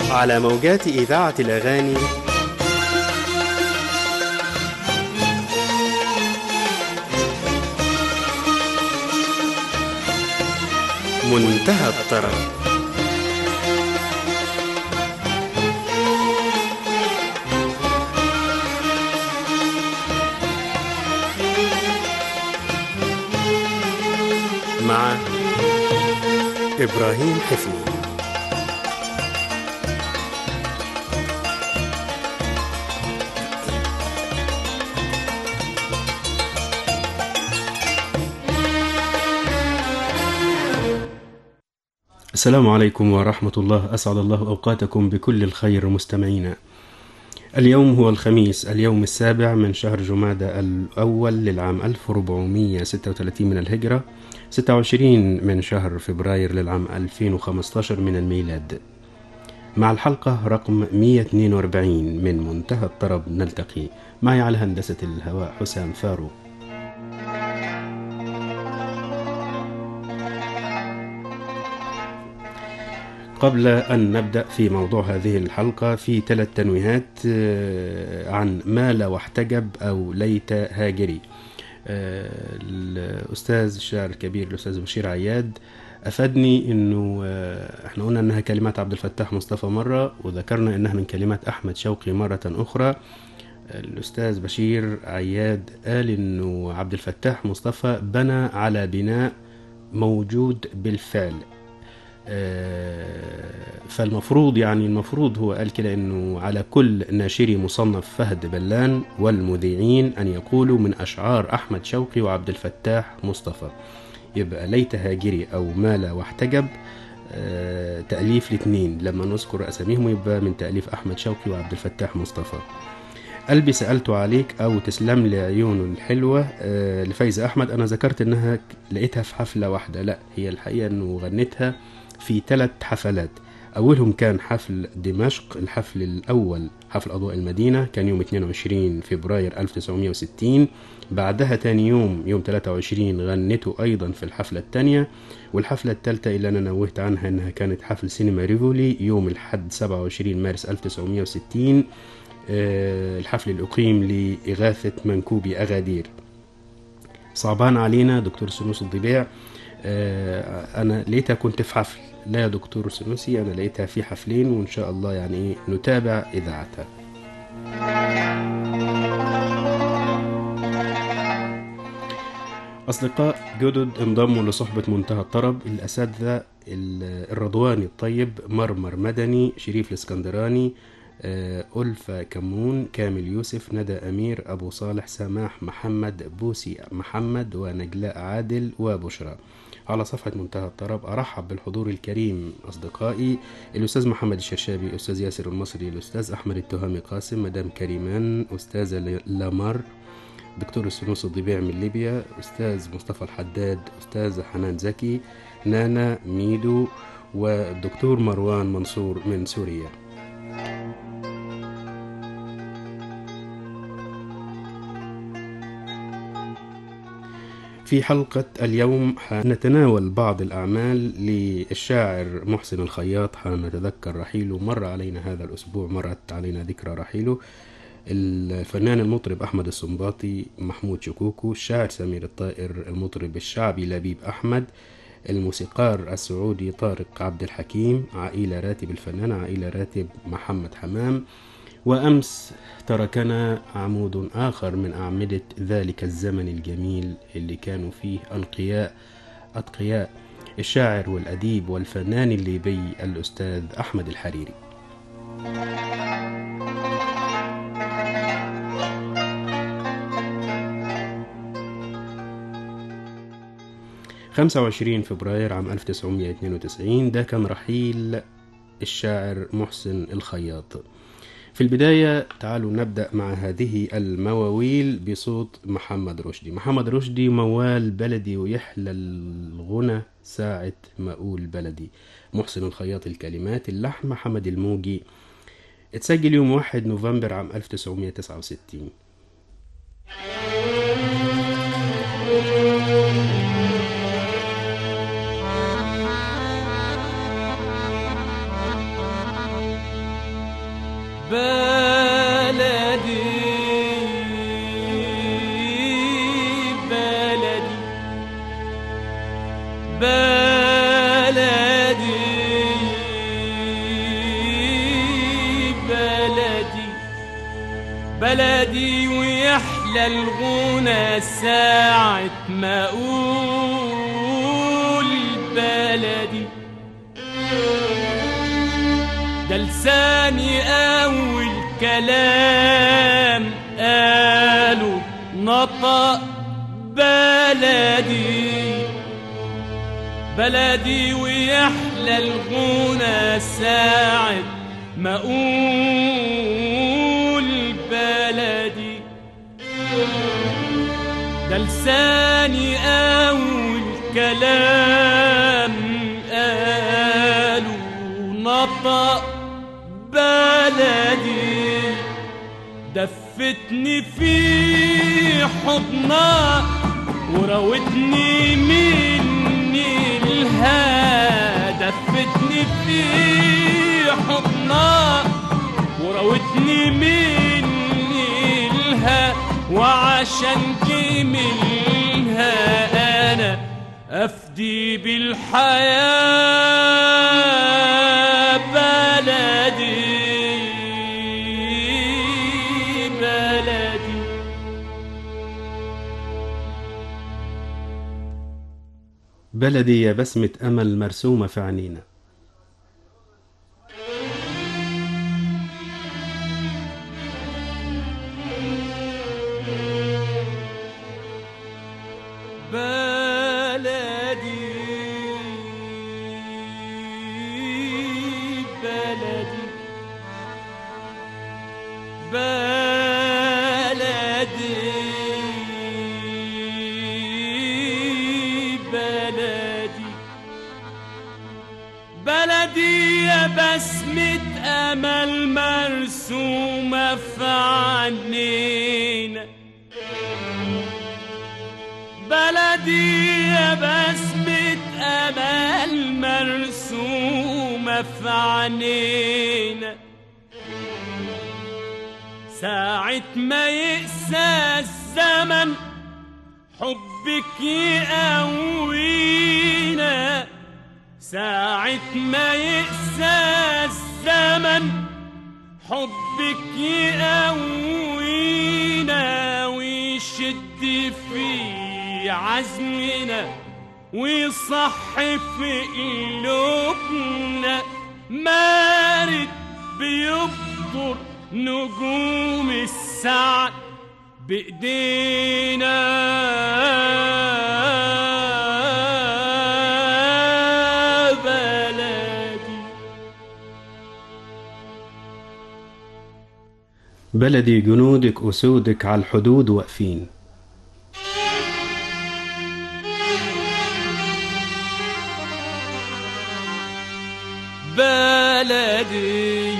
على موجات إذاعة الأغاني منتهى الطرب مع إبراهيم حفني السلام عليكم ورحمة الله أسعد الله أوقاتكم بكل الخير مستمعينا اليوم هو الخميس اليوم السابع من شهر جمادى الأول للعام 1436 من الهجرة 26 من شهر فبراير للعام 2015 من الميلاد مع الحلقة رقم 142 من منتهى الطرب نلتقي معي على هندسة الهواء حسام فاروق قبل أن نبدأ في موضوع هذه الحلقة في ثلاث تنويهات آه، عن مال واحتجب أو ليت هاجري آه، الأستاذ الشاعر الكبير الأستاذ بشير عياد أفادني أنه آه، احنا قلنا أنها كلمات عبد الفتاح مصطفى مرة وذكرنا أنها من كلمات أحمد شوقي مرة أخرى الأستاذ بشير عياد قال أنه عبد الفتاح مصطفى بنى على بناء موجود بالفعل فالمفروض يعني المفروض هو قال كده انه على كل ناشري مصنف فهد بلان والمذيعين ان يقولوا من اشعار احمد شوقي وعبد الفتاح مصطفى يبقى ليت هاجري او مال واحتجب آه، تأليف الاثنين لما نذكر أساميهم يبقى من تأليف أحمد شوقي وعبد الفتاح مصطفى قلبي سألت عليك أو تسلم لي عيونه الحلوة آه، لفايزة أحمد أنا ذكرت إنها لقيتها في حفلة واحدة لا هي الحقيقة إنه غنتها في ثلاث حفلات أولهم كان حفل دمشق الحفل الأول حفل أضواء المدينة كان يوم 22 فبراير 1960 بعدها تاني يوم يوم 23 غنته أيضا في الحفلة الثانية والحفلة الثالثة اللي أنا نوهت عنها أنها كانت حفل سينما ريفولي يوم الحد 27 مارس 1960 آه، الحفل اللي أقيم لإغاثة منكوبي أغادير صعبان علينا دكتور سنوس الضبيع آه، أنا لقيتها كنت في حفل لا يا دكتور سنوسي أنا لقيتها في حفلين وإن شاء الله يعني إيه نتابع إذاعتها أصدقاء جدد انضموا لصحبة منتهى الطرب الأساتذة ال- الرضواني الطيب مرمر مدني شريف الاسكندراني آه، ألفة كمون كامل يوسف ندى أمير أبو صالح سماح محمد بوسي محمد ونجلاء عادل وبشرى على صفحة منتهى الطرب أرحب بالحضور الكريم أصدقائي الأستاذ محمد الشرشابي الأستاذ ياسر المصري الأستاذ أحمد التهامي قاسم مدام كريمان أستاذة ل- لامار دكتور السنوس الضبيع من ليبيا أستاذ مصطفى الحداد أستاذة حنان زكي نانا ميدو والدكتور مروان منصور من سوريا في حلقة اليوم حنتناول بعض الأعمال للشاعر محسن الخياط حنتذكر رحيله مر علينا هذا الأسبوع مرت علينا ذكرى رحيله الفنان المطرب أحمد السنباطي محمود شكوكو الشاعر سمير الطائر المطرب الشعبي لبيب أحمد الموسيقار السعودي طارق عبد الحكيم عائلة راتب الفنان عائلة راتب محمد حمام وأمس تركنا عمود آخر من أعمدة ذلك الزمن الجميل اللي كانوا فيه أنقياء أتقياء الشاعر والأديب والفنان الليبي الأستاذ أحمد الحريري 25 فبراير عام 1992 ده كان رحيل الشاعر محسن الخياط في البداية تعالوا نبدأ مع هذه المواويل بصوت محمد رشدي محمد رشدي موال بلدي ويحلى الغنى ساعة ما أقول بلدي محسن الخياط الكلمات اللحن محمد الموجي اتسجل يوم 1 نوفمبر عام 1969 Thank بلدي بلدي ويحلى الغنى ساعة ما أقول بلدي ده لساني أول كلام قالوا نطق بلدي بلدي ويحلى الغنى ساعة ما أقول بلدي ده لساني أول كلام قالوا نطق بلدي دفتني في حضنها وراوتني مني الها دفتني في حضنها وراوتني مني الها وعشان جميلها انا افدي بالحياه بلدي بلدي بلدي يا بسمة أمل مرسومة في عينينا بلدي بلدي بلدي بلدي بلدي يا بسمة أمل مرسومة في عينينا بلدي يا بسمة أمل مرسومة في عينينا ساعة ما يقسى الزمن حبك يقوينا ساعة ما يقسى الزمن حبك يقوينا ويشد في عزمنا ويصح في قلوبنا مارد بيبطر نجوم السعد بإيدينا بلدي بلدي جنودك أسودك على الحدود واقفين بلدي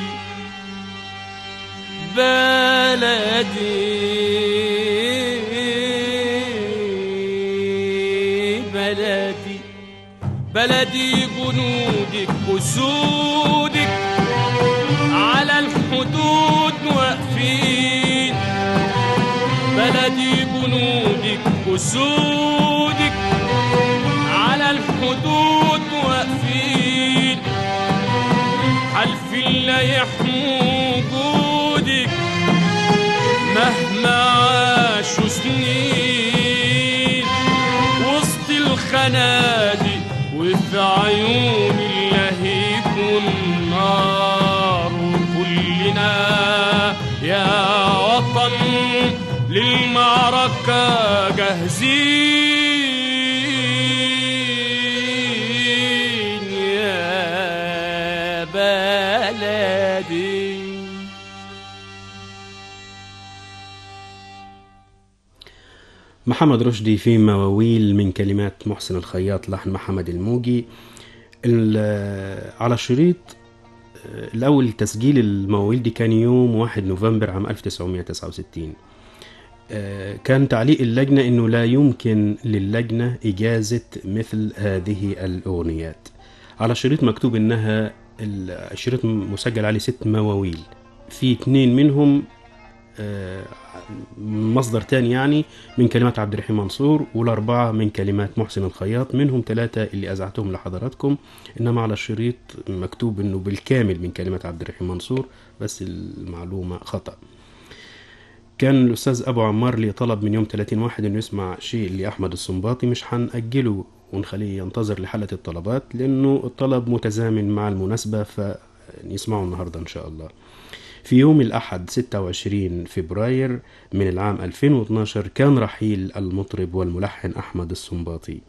بلدي بلدي بلدي جنودك أسودك على الحدود واقفين بلدي جنودك أسودك على الحدود واقفين حلف لا يحموا وجودك مهما عاشوا سنين وسط الخنادق وفي عيون اللهيب والنار وكلنا يا وطن للمعركة جاهزين يا بلدي محمد رشدي في مواويل من كلمات محسن الخياط لحن محمد الموجي ال- على الشريط آه، الأول تسجيل المواويل دي كان يوم 1 نوفمبر عام 1969 آه، كان تعليق اللجنة أنه لا يمكن للجنة إجازة مثل هذه الأغنيات على الشريط مكتوب أنها الشريط مسجل عليه ست مواويل في اتنين منهم آه، مصدر تاني يعني من كلمات عبد الرحيم منصور والأربعة من كلمات محسن الخياط منهم ثلاثة اللي أذعتهم لحضراتكم إنما على الشريط مكتوب إنه بالكامل من كلمات عبد الرحيم منصور بس المعلومة خطأ كان الأستاذ أبو عمار لي طلب من يوم 30 واحد إنه يسمع شيء لأحمد السنباطي مش هنأجله ونخليه ينتظر لحلقة الطلبات لأنه الطلب متزامن مع المناسبة فنسمعه النهاردة إن شاء الله في يوم الأحد 26 فبراير من العام 2012 كان رحيل المطرب والملحن أحمد السنباطي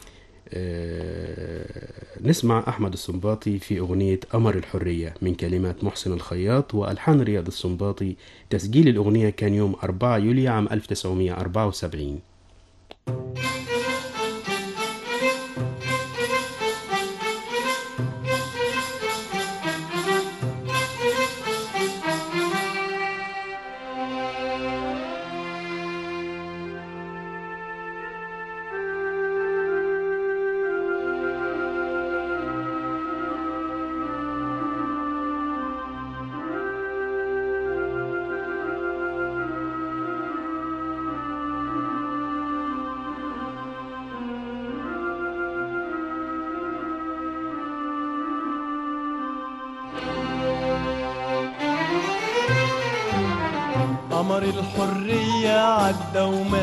آه، نسمع أحمد السنباطي في أغنية قمر الحرية من كلمات محسن الخياط وألحان رياض السنباطي تسجيل الأغنية كان يوم 4 يوليو عام 1974 قمر الحرية عدى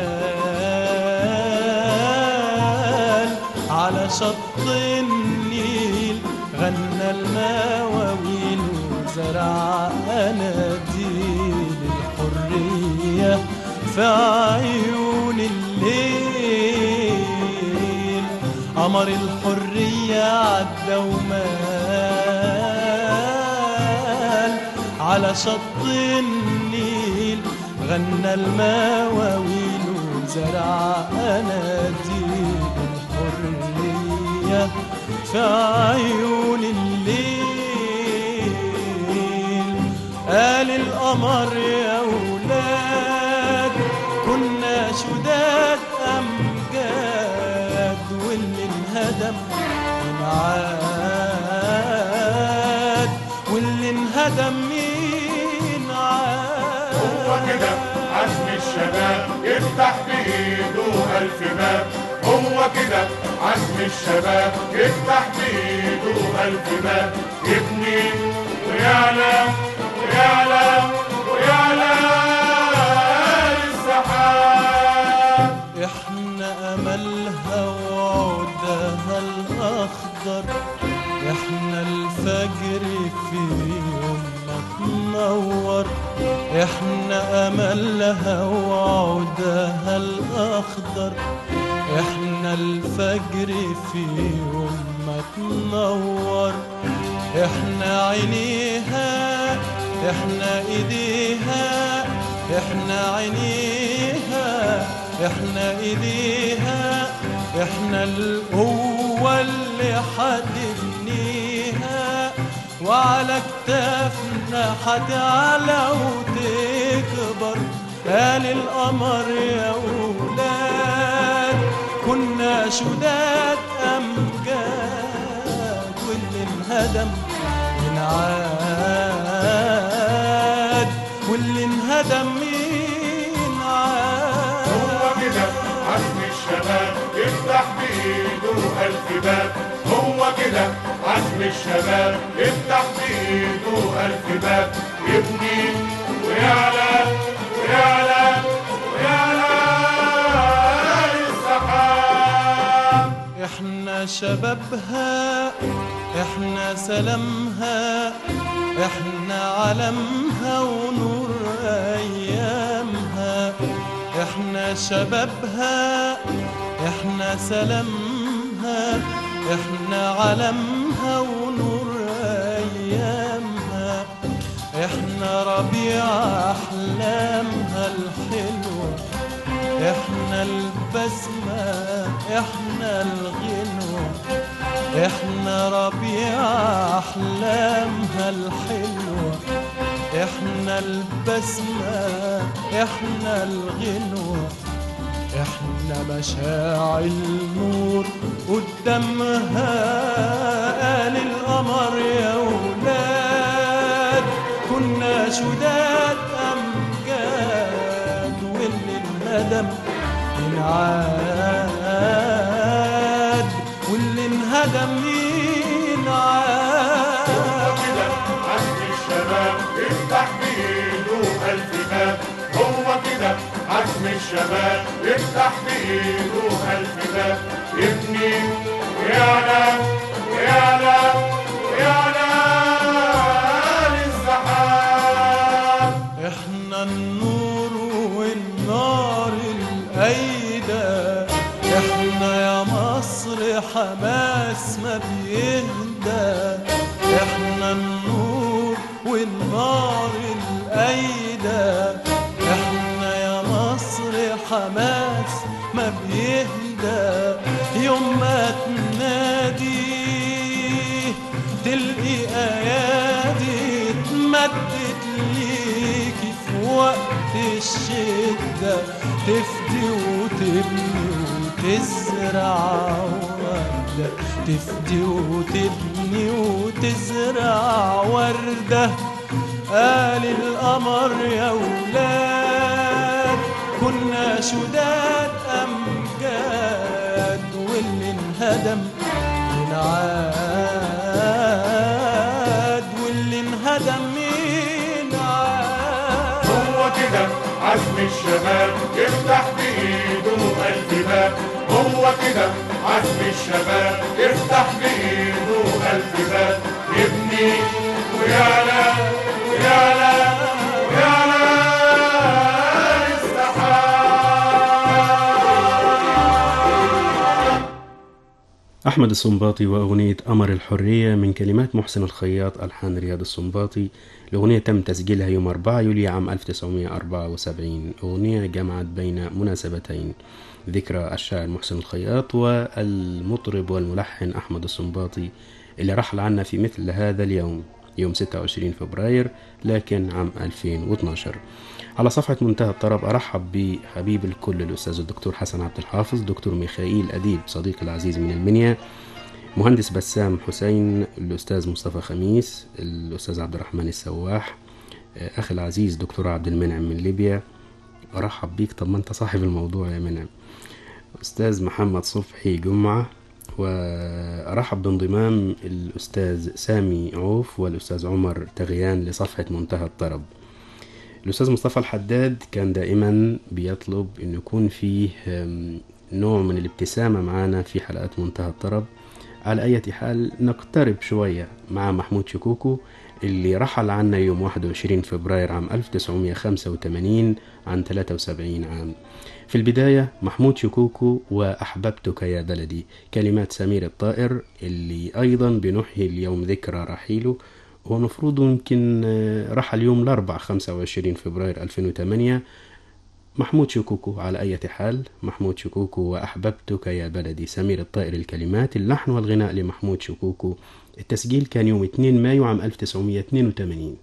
ومال على شط النيل غنى المواويل وزرع أناديل الحرية في عيون الليل قمر الحرية عدى ومال على شط النيل غنى المواويل وزرع أناديل الحرية في عيون الليل قال القمر يا ولاد كنا شداد أمجاد واللي انهدم ينعاد واللي انهدم مين عاد هو كده عزم الشباب يفتح بإيده ألف باب هو كده عزم الشباب يفتح بإيده ألف باب يبني ويعلى ويعلى ويعلى للسحاب احنا املها وعودها الاخضر احنا الفجر في يومنا تنور احنا املها وعودها الاخضر احنا الفجر في يومنا تنور احنا عينيها احنا ايديها احنا عينيها احنا ايديها احنا القوة اللي حتبنيها وعلى كتافنا حتعلى وتكبر قال القمر يا ولاد كنا شداد امجاد واللي انهدم ينعاد واللي انهدم مين عاد هو كده عزم الشباب يفتح بإيده ألف باب هو كده عزم الشباب يفتح بإيده ألف باب يبني ويعلى ويعلى ويعلى للسحاب احنا شبابها احنا سلامها احنا علمها ونور ايامها احنا شبابها احنا سلامها احنا علمها ونور ايامها احنا ربيع احلامها الحلوه احنا البسمة احنا الغنوة احنا ربيع احلامها الحلوة احنا البسمة احنا الغنوة احنا مشاعل نور قدامها قال القمر يا ولاد كنا شداد امجاد عاد واللي انهدم مين عاد كده عزم الشباب يفتح بإيده ألف باب هو كده عزم الشباب يفتح بإيده ألف باب يبني ويعلى ويعلى ويعلى للسحاب احنا النور والنار الايدة احنا يا مصر حماس ما بيهدى احنا النور والنار الايدة احنا يا مصر حماس ما بيهدى يوم ما تنادي تلقي ايادي اتمدت ليكي في وقت الشدة تفدي وتبني وتزرع وردة تفدي وتبني وتزرع وردة قال القمر يا ولاد كنا شداد أمجاد واللي انهدم العاد واللي انهدم مين عاد هو كده عزم الشباب يفتح بإيده ألف باب هو كده عزم الشباب يفتح بإيده ألف باب يبني ويعلى ويعلى ويعلى للسحاب أحمد السنباطي وأغنية قمر الحرية من كلمات محسن الخياط ألحان رياض السنباطي الأغنية تم تسجيلها يوم 4 يوليو عام 1974 أغنية جمعت بين مناسبتين ذكرى الشاعر محسن الخياط والمطرب والملحن أحمد السنباطي اللي رحل عنا في مثل هذا اليوم يوم 26 فبراير لكن عام 2012 على صفحة منتهى الطرب أرحب بحبيب الكل الأستاذ الدكتور حسن عبد الحافظ دكتور ميخائيل أديب صديقي العزيز من المنيا مهندس بسام حسين الأستاذ مصطفى خميس الأستاذ عبد الرحمن السواح أخي العزيز دكتور عبد المنعم من ليبيا أرحب بيك طب ما أنت صاحب الموضوع يا منعم أستاذ محمد صبحي جمعة وأرحب بانضمام الأستاذ سامي عوف والأستاذ عمر تغيان لصفحة منتهى الطرب الأستاذ مصطفى الحداد كان دائما بيطلب أن يكون فيه أم، نوع من الابتسامة معنا في حلقات منتهى الطرب على أي حال نقترب شوية مع محمود شكوكو اللي رحل عنا يوم 21 فبراير عام 1985 عن 73 عام في البداية محمود شكوكو وأحببتك يا بلدي كلمات سمير الطائر اللي أيضا بنحيي اليوم ذكرى رحيله هو المفروض يمكن آه، رحل يوم الأربع 25 فبراير 2008 محمود شكوكو على أي حال محمود شكوكو وأحببتك يا بلدي سمير الطائر الكلمات اللحن والغناء لمحمود شكوكو التسجيل كان يوم 2 مايو عام 1982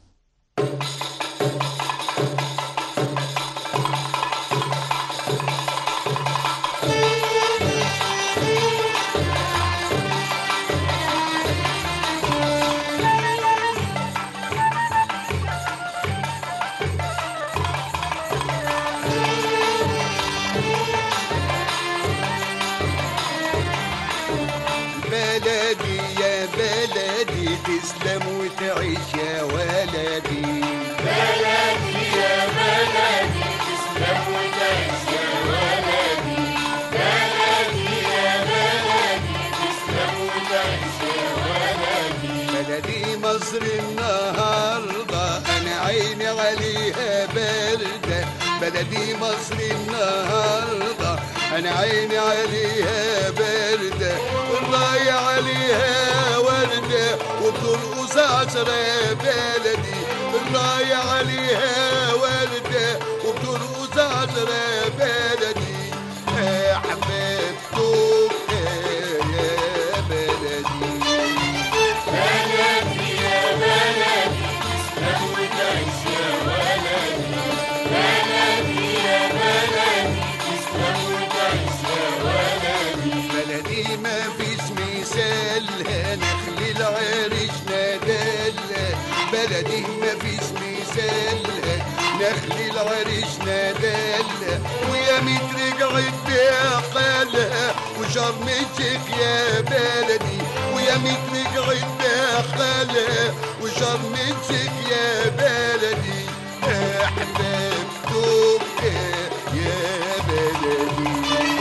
بلدي يا بلدي تسلم وتعيش يا ولدي بلدي مصر النهاردة أنا عيني عليها باردة بلدي مصر النهاردة أنا عيني عليها باردة والله عليها وردة وبترقص عشرة بلدي والله عليها وردة وبترقص عشرة بلدي يا حبيبتك يا بلدي بلدي ما فيش مثالها نخل العرش نادلها بلدي ما فيش مثالها نخلي العريش نادل ويا ميت رجعت بعقلها وشرم الشيخ يا بلدي ويا ميت رجعت بعقلها وشرم الشيخ يا بلدي احببتك يا بلدي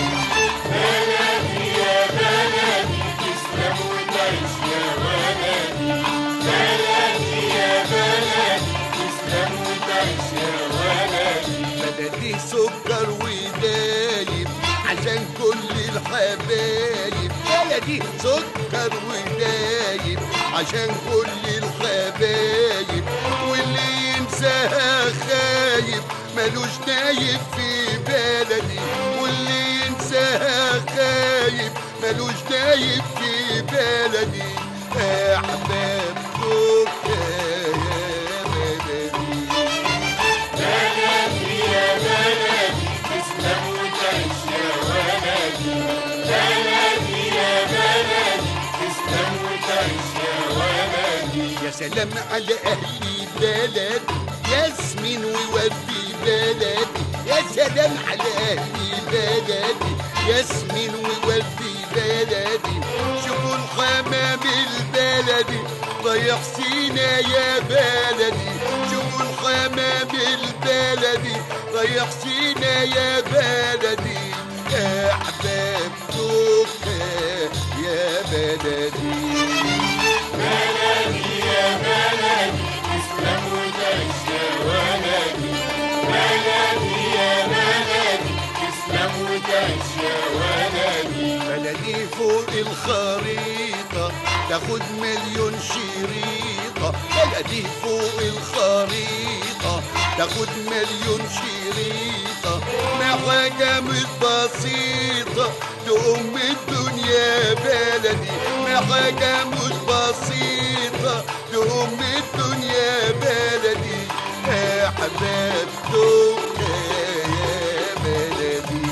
بلدي سكر ودايب عشان كل الحبايب بلدي سكر ودايب عشان كل الحبايب واللي ينساها خايب ملوش نايب في بلدي واللي ينساها خايب ملوش نايب في بلدي احبابتك يا بلدي يا سلام على اهل بلد ياسمين ويودي بلد يا سلام على اهل بلد ياسمين ويودي بلدي شوفوا الحمام البلدي ضيع سينا يا بلدي شوفوا الحمام البلدي ضيع سينا يا بلدي احببتك يا بلدي بلدي فوق الخريطة تاخد مليون شريطة بلدي فوق الخريطة تاخد مليون شريطة ما حاجة مش بسيطة تقوم الدنيا بلدي ما حاجة مش بسيطة تقوم الدنيا بلدي يا حبيبتك يا بلدي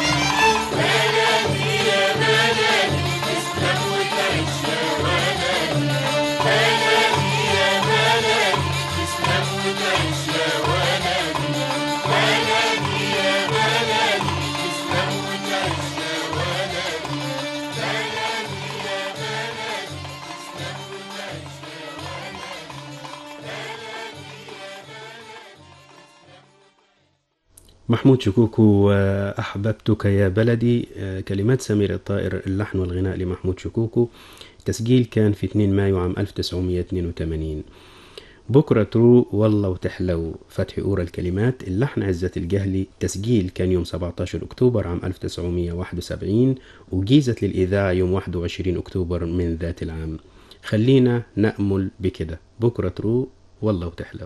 محمود شكوكو آه، أحببتك يا بلدي آه، كلمات سمير الطائر اللحن والغناء لمحمود شكوكو تسجيل كان في 2 مايو عام 1982 بكرة ترو والله وتحلو فتح أورا الكلمات اللحن عزة الجهلي تسجيل كان يوم 17 أكتوبر عام 1971 وجيزت للإذاعة يوم 21 أكتوبر من ذات العام خلينا نأمل بكده بكرة ترو والله وتحلو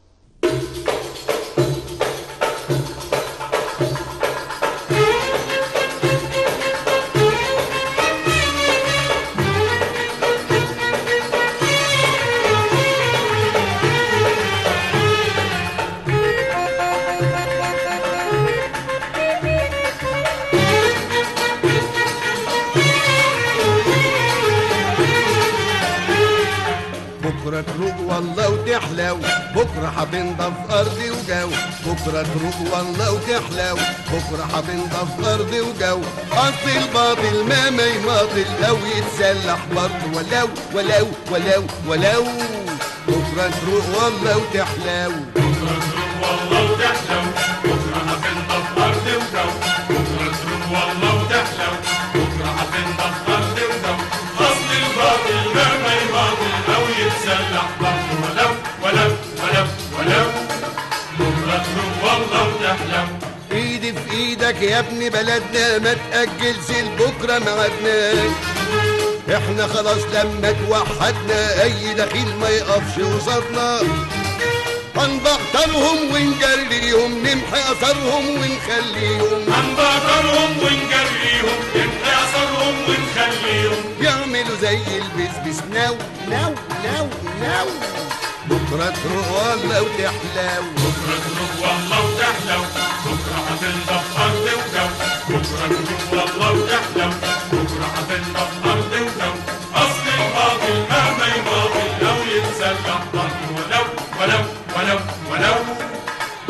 بكرة تروق والله وتحلو بكرة حبنضف أرضي وجو بكرة تروق والله وتحلو بكرة حبنضف أرضي وجو أصل الباطل ما ما يماطل لو يتسلح برضه ولو ولو ولو ولو بكرة تروق والله وتحلو بكرة تروح والله وتحلو بكرة هتنضف أرض وجو بكرة تروح والله وتحلو بكرة هتنضف أرض وجو أصل الباطل مهما يباطل أو يتسلح برضه ولو ولو ولو ولو بكرة تروح والله وتحلو ايدي في ايدك يا ابن بلدنا ما تأجلش لبكرة ميعادنا احنا خلاص لما توحدنا اي دخيل ما يقفش وصلنا هنبطلهم ونجريهم نمحي اثرهم ونخليهم هنبطلهم ونجريهم نمحي أثرهم ونخليهم يعملوا زي البسبس نو نو نو نو بكرة تروح والله وتحلو بكرة تروح والله وتحلو بكرة هتنضف أرض وجو بكرة تروح والله وتحلو بكرة هتنضف أرض وجو أصل الباطل مهما يباطل لو يتسلح برضه ولو ولو ولو ولو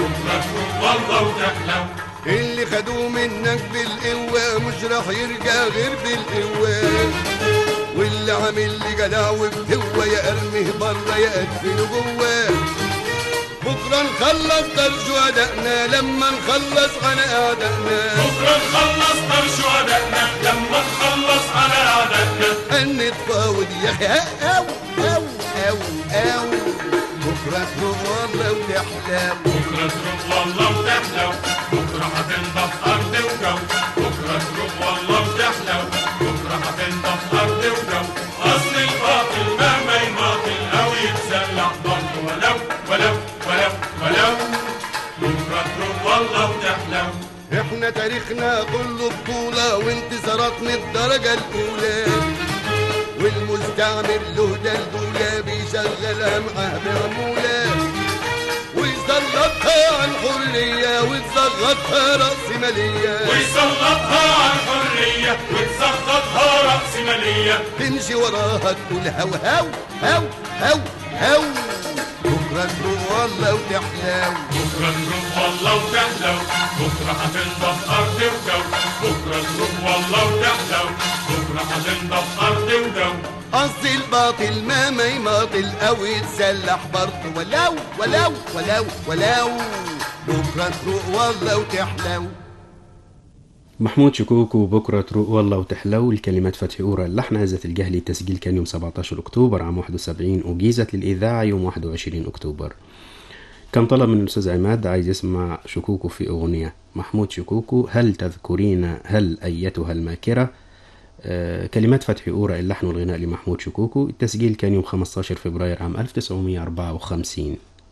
غير بالقوة واللي عامل لي جداوب هو يا ارميه بره يا ادفنه جواه بكره نخلص درج ادائنا لما نخلص عن اعدائنا بكرة نخلص طرش ودقنا لما نخلص على عاداتنا ان نتفاوض يا اخي او او او او بكره تروح والله وتحلم بكرة تروح والله وتحلو بكرة هتنضف أرض وجو بكرة تروح والله وتحلو بكرة هتنضف أرض وجو أصل الباطل مهما يماطل أو يتسلح برضه ولو ولو ولو ولو بكرة تروح والله وتحلو احنا تاريخنا كله بطولة وانتصارات من الدرجة الأولى والمستعمر له دلدولة بيشغلها معاه بعمولة ويسلطها على الحرية وتسلطها رأسمالية ويسلطها على الحرية وتسخطها رأسمالية تمشي وراها تقول هو هو هو هو هو بكرة تروح والله وتحلو بكرة تروح والله وتحلو بكرة هتنضف أرض وجو بكرة تروح والله وتحلو بكرة هتنضف أرض وجو قصد الباطل ما ما يماطل او يتسلح برضه ولو ولو ولو ولو بكره تروق والله وتحلو محمود شكوكو بكرة تروق والله وتحلو الكلمات فتحي أورا اللحن عزة الجهلي التسجيل كان يوم 17 أكتوبر عام 71 وجيزت للإذاعة يوم 21 أكتوبر كان طلب من الأستاذ عماد عايز يسمع شكوكو في أغنية محمود شكوكو هل تذكرين هل أيتها الماكرة آه كلمات فتحي أورا اللحن والغناء لمحمود شكوكو التسجيل كان يوم 15 فبراير عام 1954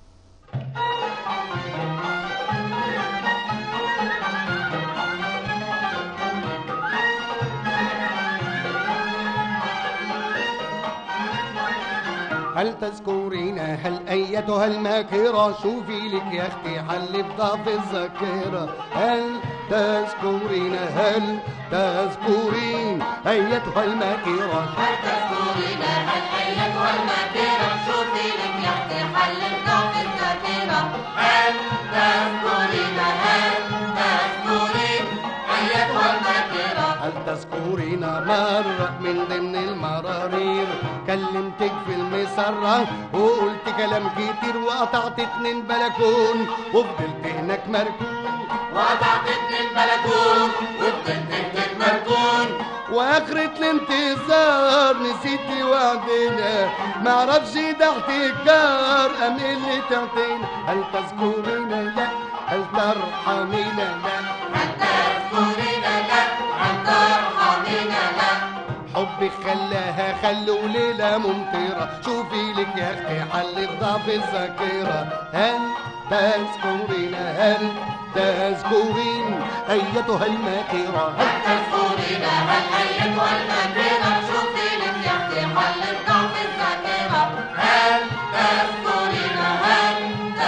هل تذكرين هل أيتها الماكرة شوفي لك يا أختي حل بضعف الذاكرة هل تذكرين هل تذكرين أيتها الماكرة تذكرين هل أيتها الماكرة شوفي لك يا أختي حل الضعف الذاكرة هل تذكرين هل تذكرين أيتها الماكرة هل تذكرين مرة من ضمن المرارير كلمتك في المسرة وقلت كلام كتير وقطعت اتنين بلكون وفضلت هناك مركون وقطعت اتنين بلكون وفضلت اتنين مركون واخرة الانتظار نسيت وعدنا معرفش ده احتكار ام إيه اللي تعطينا هل تذكرين لا هل ترحمين لا هل تذكرين لا هل ترحمين لا حبك خلاها خلوا ليلة ممطرة شوفي لك يا اختي حل ضعف الذاكرة هل تذكرين هل تذكرين ايتها الماكرة هل تذكرين هل أيتها الماكرة شوفي لك يا أختي حل الضعف الذاكرة هل تذكرين هل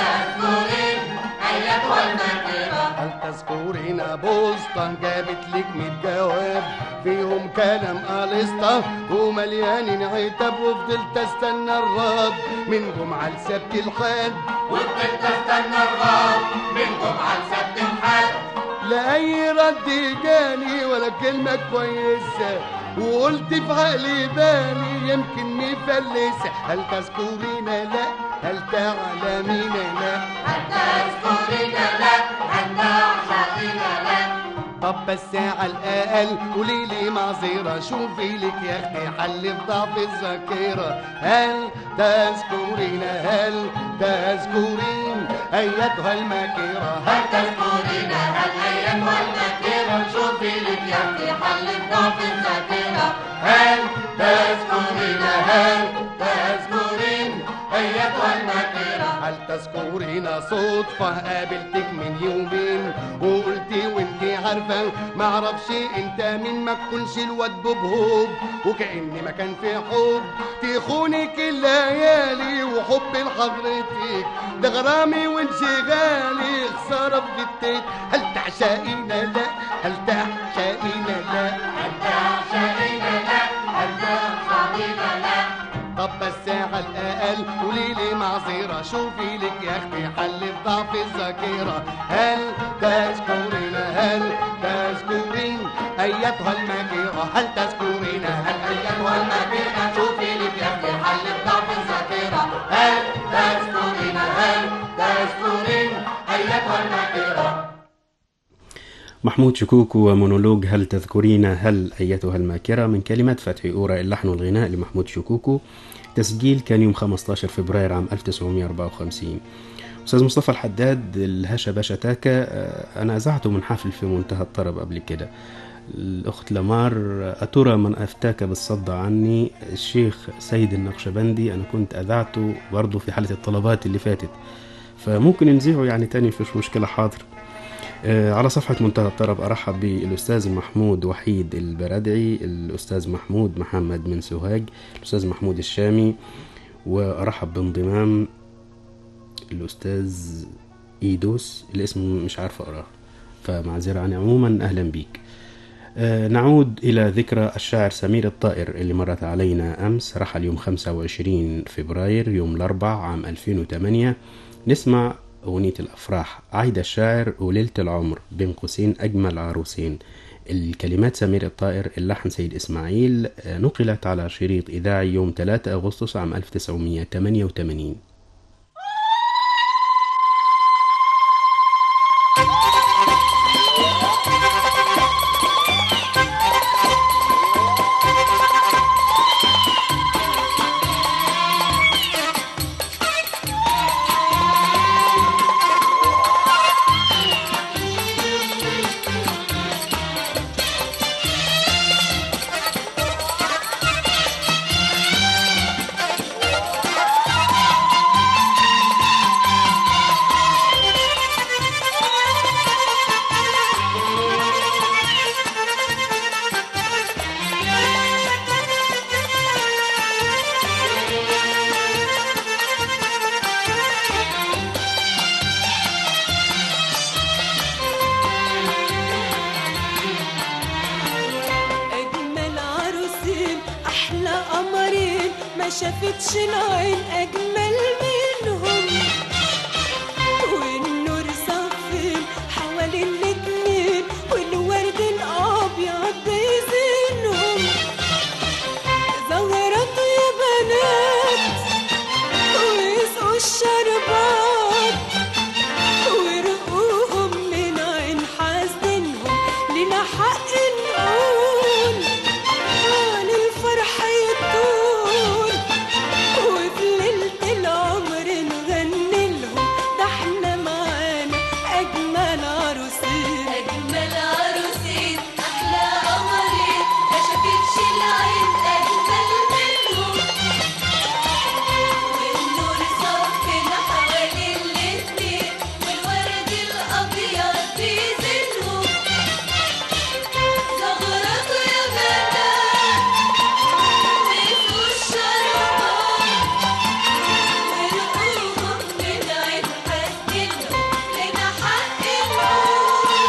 تذكرين أيتها الماكرة هل تذكرين بوسطة جابت لك ميت جواب فيهم كلام قلسطة ومليان عتاب وفضلت استنى الرد من جمعة لسبت الحد وفضلت استنى الرد من جمعة لسبت الحد لا أي رد جاني ولا كلمة كويسة وقلت في عقلي بالي يمكن مفلسة هل تذكرين لا هل تعلمين لا هل تذكرين لا هل تعشقين لا طب بس على الأقل قولي لي معذرة شوفي لك يا أختي حل في ضعف الذاكرة هل تذكرين هل تذكرين أيتها الماكرة هل تذكرين هل أيتها الماكرة شوفي لك يا أختي حل الضعف الذاكرة هل تذكرين هل تذكرين أيتها الماكرة هل تذكرين صدفة قابلتك من يومين وقلتي وانتي عارفة معرفش انت مين ما تكونش الواد ببهوب وكأن ما كان في حب تخونك الليالي وحب لحضرتك ده غرامي وانشغالي خسارة بدتك هل تعشقين لا هل تعشقين لا هل تعشقين لا هل ترحمين لا طب بس على الأقل هل قولي لي معذرة شوفي لك يا اختي حل في ضعف الذاكرة هل تذكرين هل تذكرين ايتها المكيرة هل تذكرين هل ايتها المكيرة شوفي لك يا اختي حل في ضعف الذاكرة هل تذكرين هل تذكرين ايتها المكيرة محمود شكوكو ومونولوج هل تذكرين هل أيتها الماكرة من كلمات فتحي أورا اللحن والغناء لمحمود شكوكو تسجيل كان يوم 15 فبراير عام 1954 أستاذ مصطفى الحداد الهشا باشا تاكا آه، أنا أذعته من حفل في منتهى الطرب قبل كده الأخت لمار أترى من أفتاك بالصد عني الشيخ سيد النقشبندي أنا كنت أذعته برضه في حالة الطلبات اللي فاتت فممكن نذيعه يعني تاني مفيش مشكلة حاضر آه، على صفحة منتهى الطرب أرحب بالأستاذ محمود وحيد البرادعي الأستاذ محمود محمد من سوهاج الأستاذ محمود الشامي وأرحب بانضمام الأستاذ إيدوس الاسم مش عارف أقراه فمعذرة عني عموما أهلا بيك آه، نعود إلى ذكرى الشاعر سمير الطائر اللي مرت علينا أمس رحل يوم 25 فبراير يوم الأربع عام 2008 نسمع أغنية الأفراح عايدة الشاعر وليلة العمر بين قوسين أجمل عروسين الكلمات سمير الطائر اللحن سيد إسماعيل آه، نقلت على شريط إذاعي يوم 3 أغسطس عام 1988 أجمل عروسين أحلى قمرين ما شافتش العين أجمل منهم والنور صافين حوالين الاتنين والورد الأبيض بيزينهم زغرات يا بنات ويسقوا الشربات ورقوهم من عين حاسدينهم لنا حق نقول عن الفرح يطول وفي ليلة العمر نغني لهم ده احنا معانا أجمل عروسين أجمل عروسين أحلى قمرين ما شافتش العين أجمل منهم والنور صفنا حوالين الاتنين والورد الأبيض بيزينهم زغرته يا بنات ويسقوا الشربات ورقوهم من عين حاسدينهم لنا حق نقول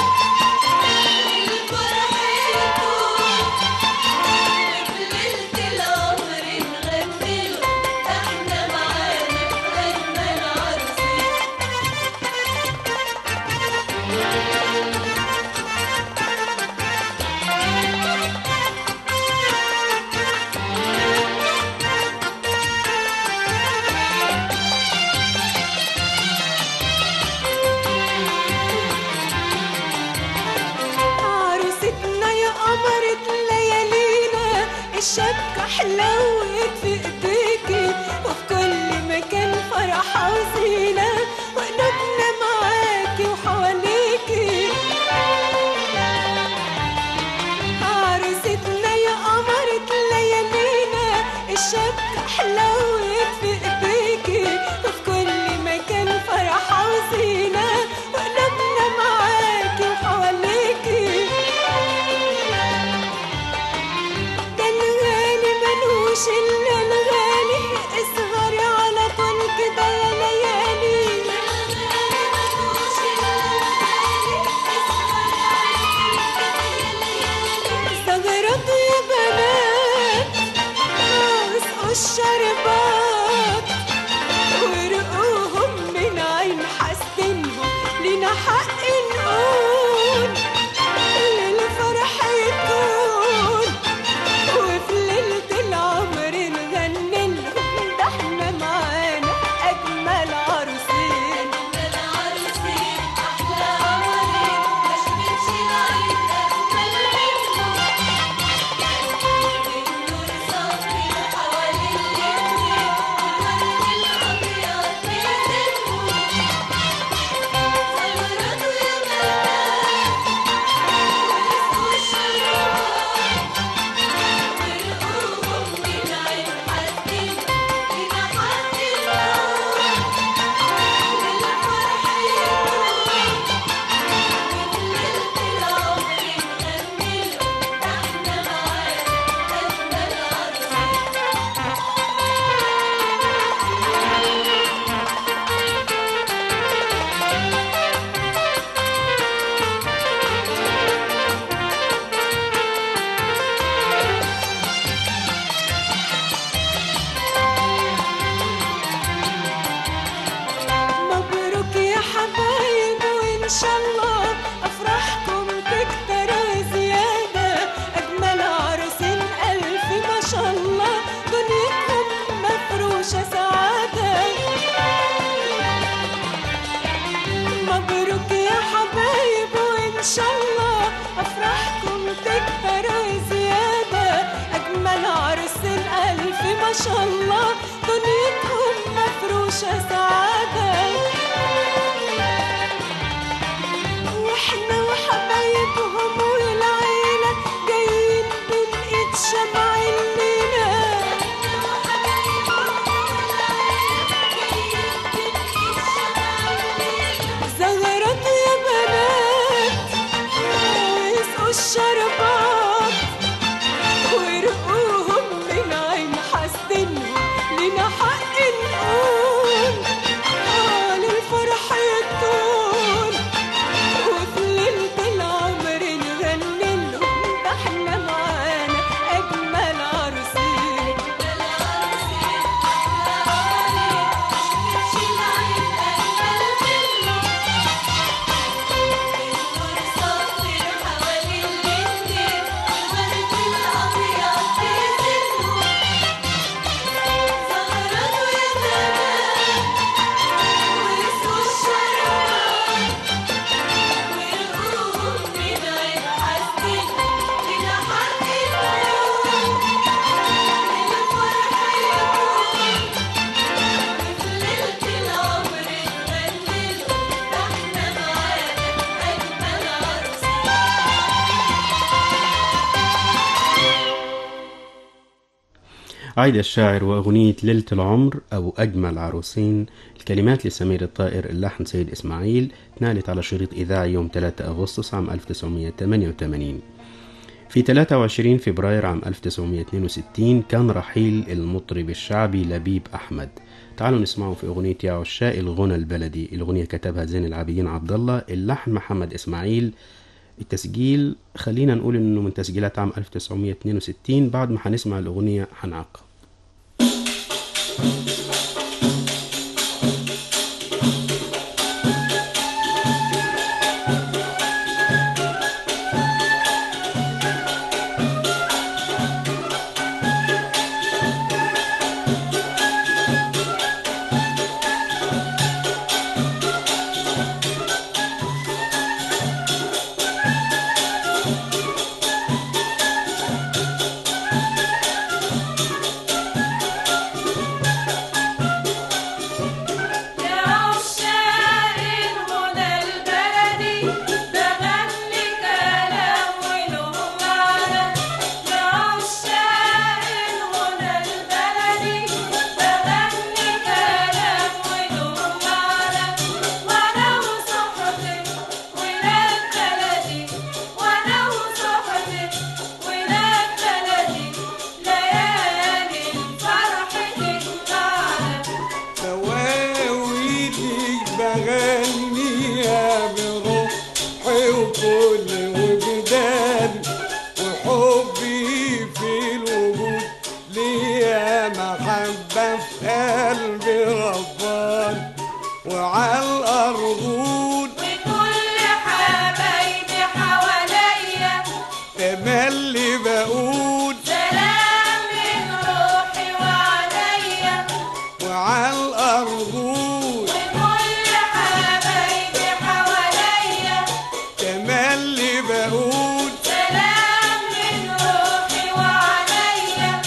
الفرح يطول وفي ليلة العمر نغنيلهم ده احنا معانا أجمل عروسين عروستنا يا قمرة ليالينا الشبكة حلوت في ايديكي وفي كل مكان فرحة وزينة وقلوبنا معاكي وحواليكي عروستنا يا قمرة ليالينا الشبكة حلوت في ايديكي وفي كل مكان فرحة وزينة وقلوبنا معاكي وحواليكي ده الغالي ملوش الا الغالي اصغري على طول كده يا ليالي استغربوا يا بنات اسقوا الشربات عايشة سعادة واحنا وحبايبهم والعيلة جايين بين ايد شمع الليلة زغرات يا بنات ويسقوا الشربات ويرقوهم من عين حاسدينهم لنا حق نقول آه للفرح يطول وفي ليلة العمر نغني لهم ده احنا معانا أجمل عروسين عايد الشاعر وأغنية ليلة العمر أو أجمل عروسين الكلمات لسمير الطائر اللحن سيد إسماعيل نالت على شريط إذاعي يوم 3 أغسطس عام 1988 في 23 فبراير عام 1962 كان رحيل المطرب الشعبي لبيب أحمد تعالوا نسمعه في أغنية يا عشاء الغنى البلدي الأغنية كتبها زين العابدين عبد الله اللحن محمد إسماعيل التسجيل خلينا نقول انه من تسجيلات عام 1962 بعد ما هنسمع الاغنيه هنعقب لعشاق الغنى البلدي بغني كلام وله معنى لعشاق الغنى البلدي بغني كلام وله معنى وانا وصحبي ولاد بلدي وانا وصحبي ولاد بلدي ليالي الفرح تجمعنا مواويلي بغنيها بروحي وكل وجداني وحبي في الوجود ليا محبة في قلبي رباني وعلى الأرجود وكل حبايبي حواليا تملي بقول سلام من روحي وعليا وعلى الأرجود وكل حبايبي حواليا تملي بقول سلام من روحي وعليا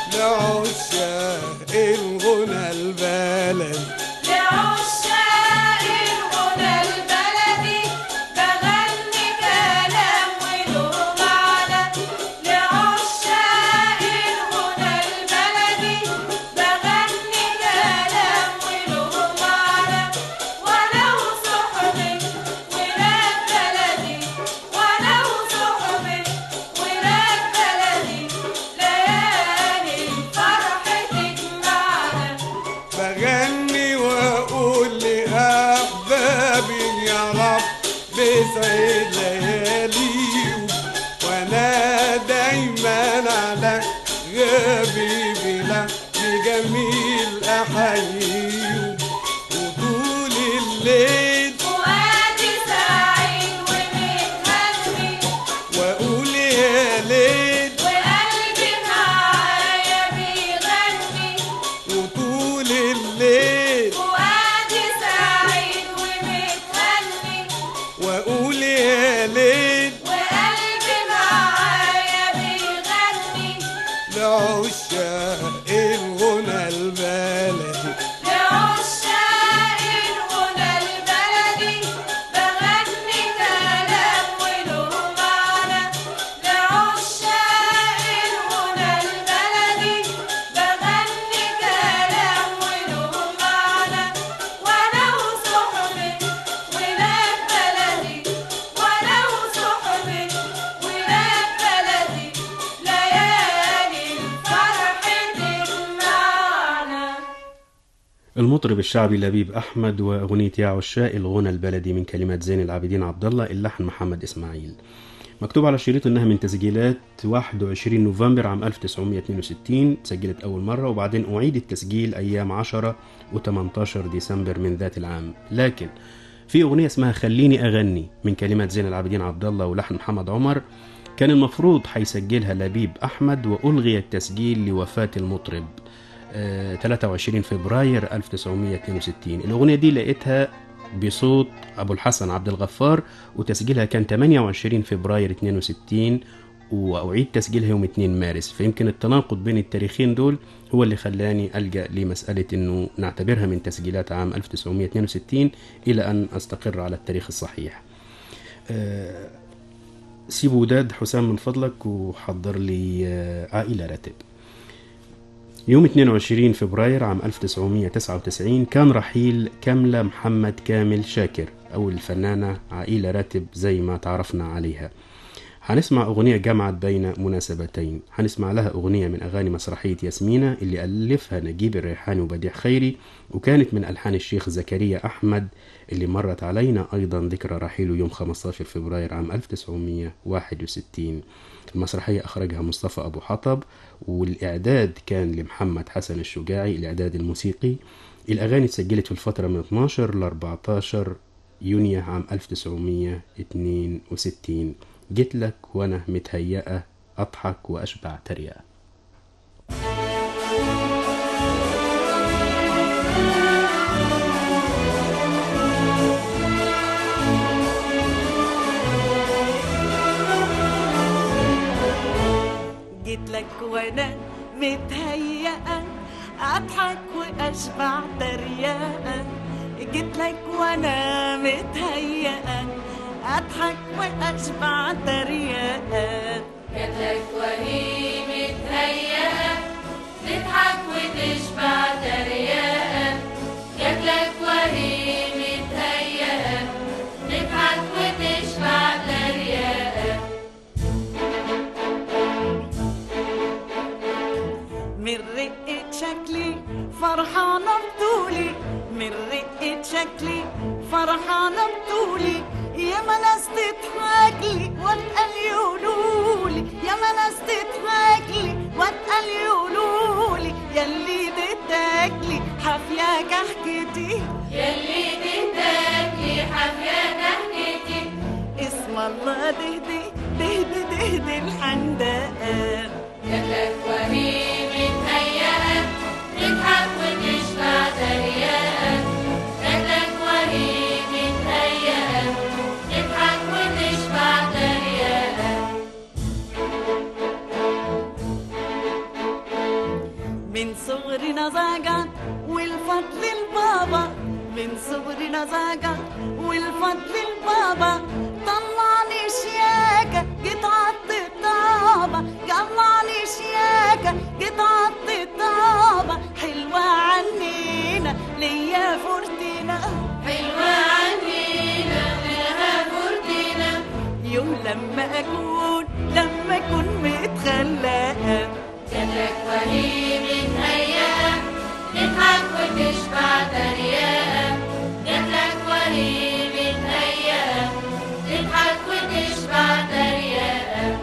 لعشاق الغنى البلد لعشاق الغنى البلدي بغني كلام وله معنى لعشاق الغنى البلدي بغني كلام وله معنى وانا وصحبي ولاد بلدي وانا وصحبي ولاد بلدي ليالي الفرح تجمعنا بغني واقول لاحبابي يا رب بسعيد لياليهم وانا دايما على غبيبي لا جميل احييهم وطول الليل فؤادي سعيد ومتهني واقول يا ليل وقلبي معايا بيغني وطول الليل فؤادي سعيد ومتهني واقول يا ليل وقلبي معايا بيغني لعشاق الغنى البلدي المطرب الشعبي لبيب أحمد وأغنية يا عشاء الغنى البلدي من كلمات زين العابدين عبد الله اللحن محمد إسماعيل مكتوب على الشريط إنها من تسجيلات 21 نوفمبر عام 1962 تسجلت أول مرة وبعدين أعيد التسجيل أيام 10 و18 ديسمبر من ذات العام لكن في أغنية اسمها خليني أغني من كلمات زين العابدين عبد الله ولحن محمد عمر كان المفروض هيسجلها لبيب أحمد وألغي التسجيل لوفاة المطرب آه، 23 فبراير 1962 الأغنية دي لقيتها بصوت أبو الحسن عبد الغفار وتسجيلها كان 28 فبراير 62 وأعيد تسجيلها يوم 2 مارس فيمكن التناقض بين التاريخين دول هو اللي خلاني ألجأ لمسألة أنه نعتبرها من تسجيلات عام 1962 إلى أن أستقر على التاريخ الصحيح آه، سيب وداد حسام من فضلك وحضر لي آه، عائلة راتب يوم 22 فبراير عام 1999 كان رحيل كاملة محمد كامل شاكر أو الفنانة عائلة راتب زي ما تعرفنا عليها هنسمع أغنية جمعت بين مناسبتين هنسمع لها أغنية من أغاني مسرحية ياسمينة اللي ألفها نجيب الريحاني وبديع خيري وكانت من ألحان الشيخ زكريا أحمد اللي مرت علينا أيضا ذكرى رحيله يوم 15 فبراير عام 1961 المسرحية أخرجها مصطفى أبو حطب والإعداد كان لمحمد حسن الشجاعي الإعداد الموسيقي الأغاني اتسجلت في الفترة من 12 ل 14 يونيو عام 1962 جيت لك وأنا متهيئة أضحك وأشبع تريقة جيت لك وانا متهيئة اضحك واشبع تريقة جيت لك وانا متهيئة اضحك واشبع تريقة جاتلك وهي متهيئة تضحك وتشبع تريقة جاتلك وهي متهيئة تضحك وتشبع تريقة من رقة شكلي فرحانة بطولي من رقة شكلي فرحانة بطولي يا ما ناس تضحكلي واتقال يقولولي يا ما ناس تضحكلي واتقال يقولولي ياللي تتاكلي حافية كحكتي يلي تهداكي حفية ضحكتي اسم الله دهدي دهدي دهدي الحندقة جاتلك وهي متهيئة تضحك وتشبع تريقة جاتلك وهي متهيئة تضحك وتشبع تريقة من صغرنا زاجة والفضل البابا من صغرنا زاجة والفضل البابا طلعني شياكة جيت عط الطابة طلعني شياكة جيت عط الطابة حلوة عنينا ليا فورتينا حلوة عنينا لها فورتينا يوم لما أكون لما أكون متخلقة جاتلك وهي متهيئة تضحك وتشبع تريقة جاتلك وهي متهيئة تضحك وتشبع تريقة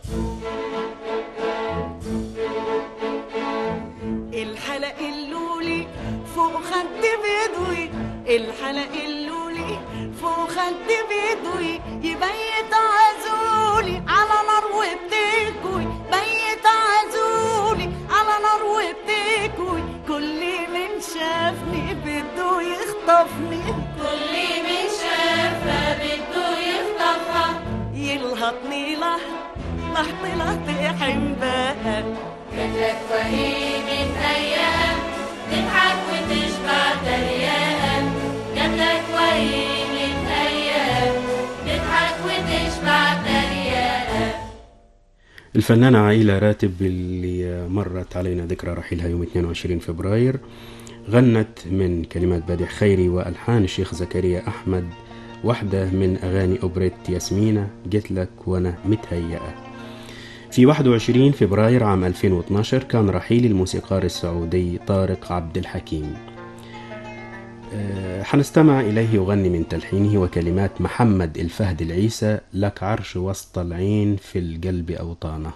الحلق اللولي فوق خد بيضوي الحلق اللولي فوق خد بيضوي يبيت عزولي على نار وبتكوي بيت عزولي على نار وبتكوي كل من شافني بده يخطفني كل من شافها بده يخطفها يلهطني لهط لهط لهط حنبقى جاتلك وهي متهيئة تضحك وتشبع تريقة جاتلك وهي متهيئة تضحك وتشبع تريقة الفنانة عائلة راتب اللي مرت علينا ذكرى رحيلها يوم 22 فبراير غنت من كلمات بديع خيري وألحان الشيخ زكريا أحمد واحدة من أغاني أوبريت ياسمينة جيت لك وأنا متهيئة في 21 فبراير عام 2012 كان رحيل الموسيقار السعودي طارق عبد الحكيم آه، حنستمع إليه يغني من تلحينه وكلمات محمد الفهد العيسى لك عرش وسط العين في القلب أوطانه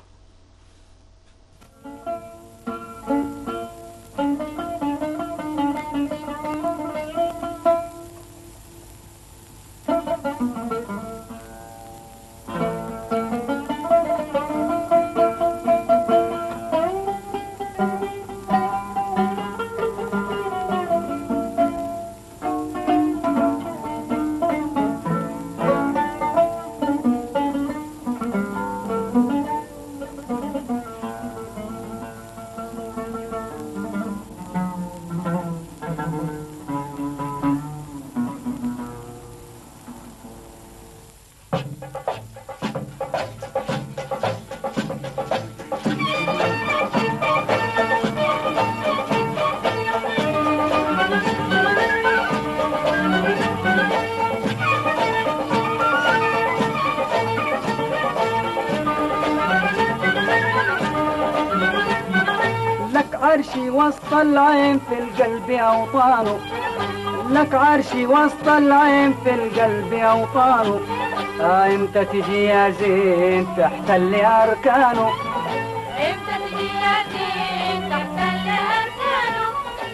لك عرشي وسط العين في القلب أوطانه لك عرشي وسط العين في القلب أوطانه آه امتى تجي يا زين تحتل أركانه امتى تجي يا زين تحتل أركانه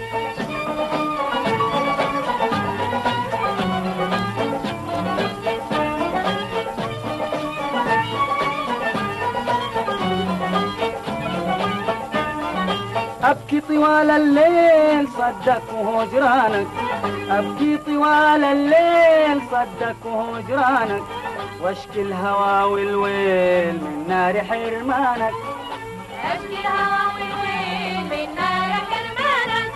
أبكي طوال الليل صدك وهجرانك أبكي طوال الليل صدك وهجرانك واشكي الهوى والويل من نار حرمانك أشكي الهوى والويل من نار حرمانك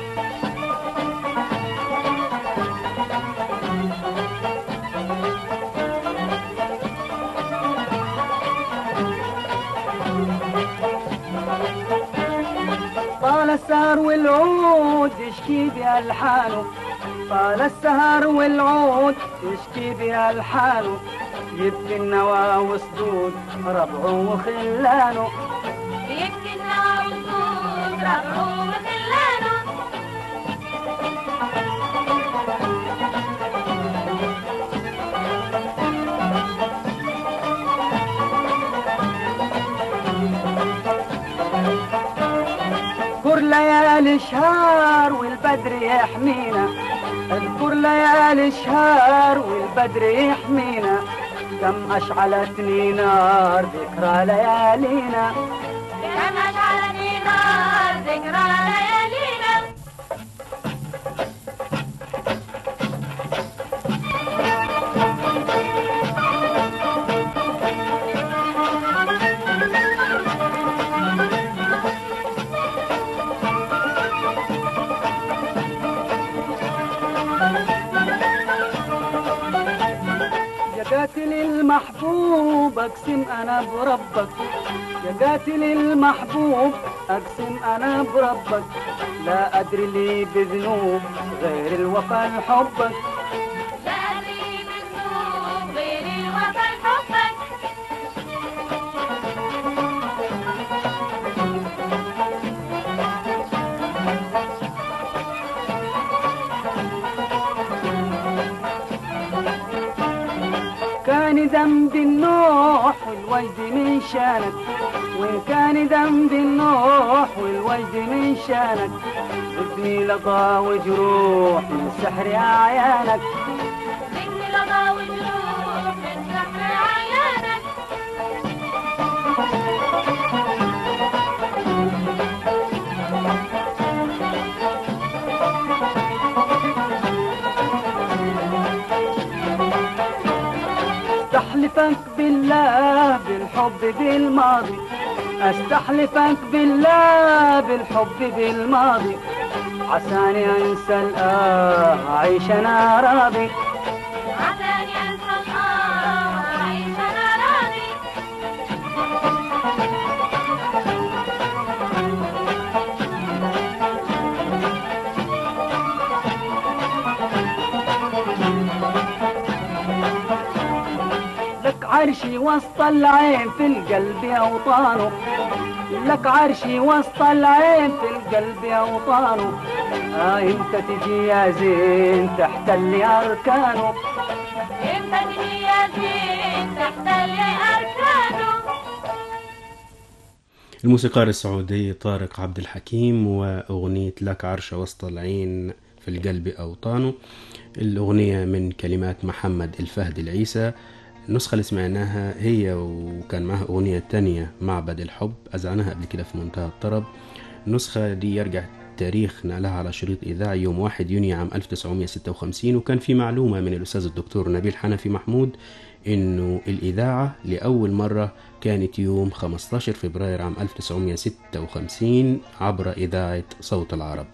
طال السهر والعود يشكي بألحانه طال السهر والعود يشكي بألحانه يبكي النوى وصدود ربعه وخلانه بيبكي النار والصوت ربعه وخلانه اذكر ليالي شهر والبدر يحمينا اذكر ليالي شهر والبدر يحمينا كم أشعلتني نار ذكرى ليالينا كم أشعلني نار ذكرى ليالينا يا قاتل المحبوب اقسم انا بربك يا قاتل المحبوب اقسم انا بربك لا ادري لي بذنوب غير الوفا لحبك لا أدري بالذنوب غير الوفا لحبك كان ذنب النوح والوجد من شانك وإن كان ذنب النوح والوجد من شانك ابني لقى وجروح من سحر أعيانك ذكر لظى وجروح من سحر عيانك استحلفك بالله بالحب بالماضي استحلفك بالله بالحب بالماضي عساني انسى الآه اعيش انا راضي عساني أنسى الله وأعيش أنا راضي عرشي وسط العين في القلب أوطانه لك عرشي وسط العين في القلب أوطانه آه انت تجي يا زين تحتل أركانه انت تجي يا زين تحتل اركانه الموسيقار السعودي طارق عبد الحكيم وأغنية لك عرش وسط العين في القلب أوطانه الأغنية من كلمات محمد الفهد العيسى النسخة اللي سمعناها هي وكان معها أغنية تانية معبد الحب أذعناها قبل كده في منتهى الطرب النسخة دي يرجع تاريخ نقلها على شريط إذاعي يوم 1 يونيو عام 1956 وكان في معلومة من الأستاذ الدكتور نبيل حنفي محمود إنه الإذاعة لأول مرة كانت يوم 15 فبراير عام 1956 عبر إذاعة صوت العرب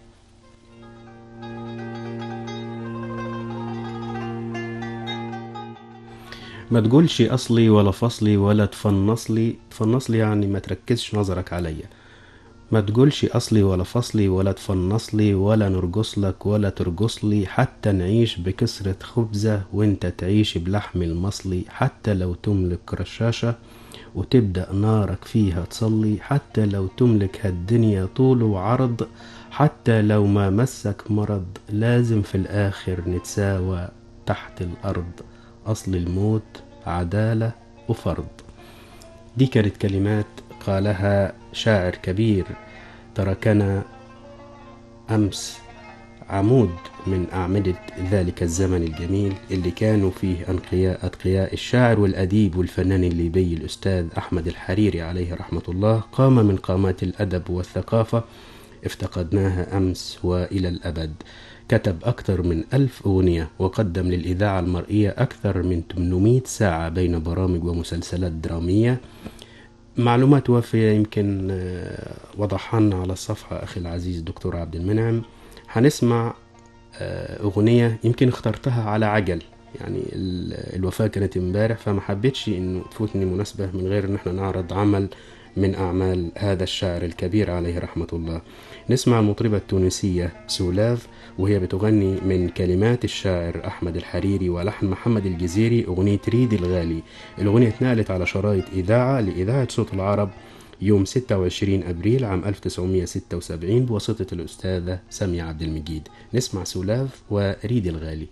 ما تقولش أصلي ولا فصلي ولا تفنصلي تفنصلي يعني ما تركزش نظرك عليا ما تقولش أصلي ولا فصلي ولا تفنصلي ولا نرقص لك ولا ترقص لي حتى نعيش بكسرة خبزة وانت تعيش بلحم المصلي حتى لو تملك رشاشة وتبدأ نارك فيها تصلي حتى لو تملك هالدنيا طول وعرض حتى لو ما مسك مرض لازم في الآخر نتساوى تحت الأرض أصل الموت عدالة وفرض دي كانت كلمات قالها شاعر كبير تركنا أمس عمود من أعمدة ذلك الزمن الجميل اللي كانوا فيه أنقياء أتقياء الشاعر والأديب والفنان الليبي الأستاذ أحمد الحريري عليه رحمة الله قام من قامات الأدب والثقافة افتقدناها أمس وإلى الأبد كتب أكثر من ألف أغنية وقدم للإذاعة المرئية أكثر من 800 ساعة بين برامج ومسلسلات درامية معلومات وافية يمكن آه، وضحها لنا على الصفحة أخي العزيز الدكتور عبد المنعم هنسمع آه، أغنية يمكن اخترتها على عجل يعني ال- الوفاة كانت امبارح فما حبيتش انه تفوتني مناسبة من غير ان احنا نعرض عمل من اعمال هذا الشاعر الكبير عليه رحمة الله نسمع المطربة التونسية سولاف وهي بتغني من كلمات الشاعر أحمد الحريري ولحن محمد الجزيري أغنية ريدي الغالي الأغنية اتنقلت على شرايط إذاعة لإذاعة صوت العرب يوم 26 أبريل عام 1976 بواسطة الأستاذة سامية عبد المجيد نسمع سولاف وريدي الغالي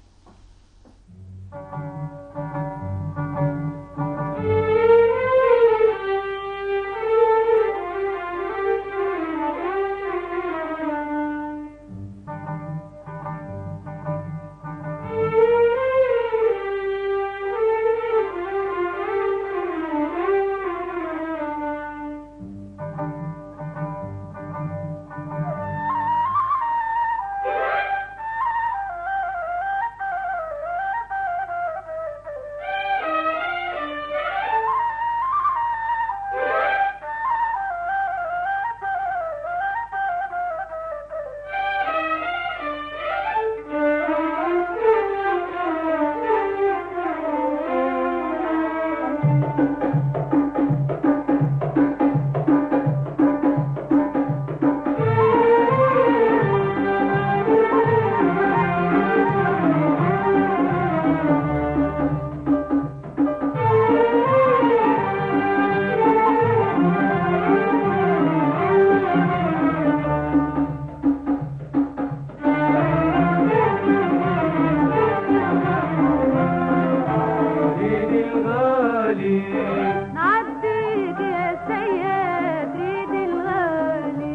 نعديك يا سيد ريد الغالي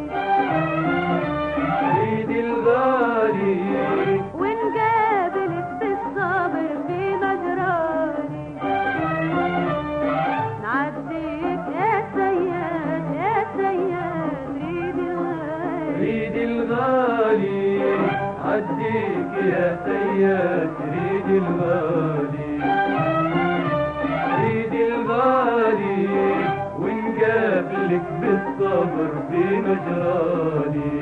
عيد الغالي ونقابلك بالصبر في مجراني نعديك يا سيد يا سيد ريد الغالي عيد الغالي عديك يا سيد عيد الغالي عيد الغالي ونقابلك بالصبر في مجراني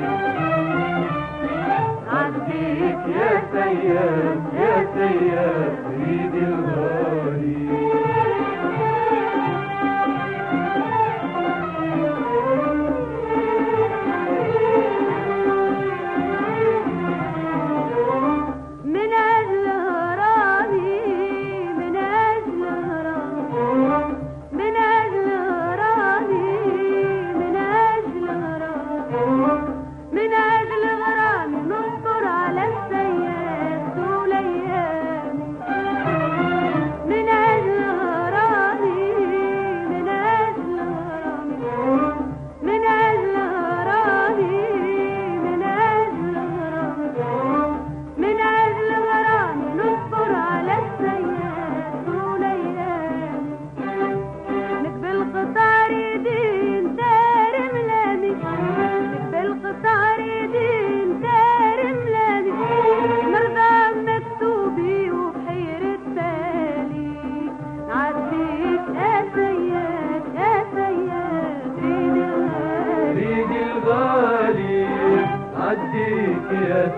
عديك يا سيد يا سيد عيد الغالي من أجل غرامي من أجل غرامي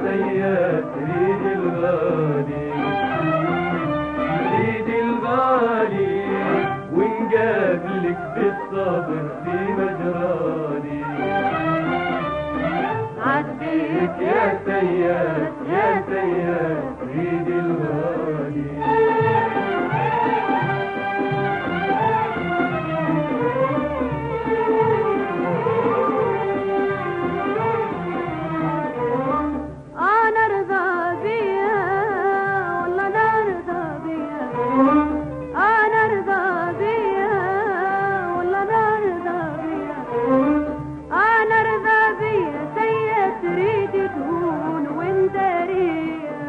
سياد ريد الغالي ريد الغالي ونقابلك بالصبر في مجراني عديك يا سياد يا سياد ريد الغالي انا ارضى بيها والله انا ارضى بيها انا ارضى بيها والله انا ارضى بيها انا ارضى بيها سيد تريد تهون وانت ريها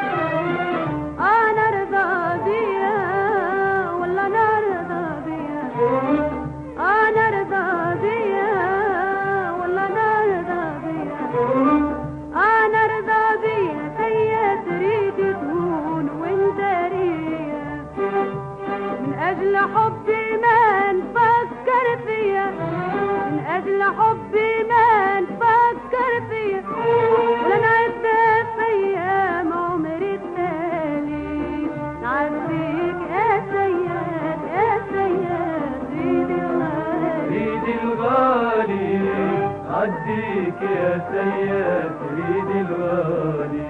انا ارضى بيها والله انا ارضى بيها انا ارضى بيها والله انا ارضى بيها انا ارضى بيها هي تريد تهون وانت ريا من اجل حبي ما نفكر فيا من اجل حبي ما نفكر فيا ولا نعدها في ايام عمري التالي نعديك يا سياد يا سياد ريد الغالي ريد الغالي عديك يا سياد ريد الغالي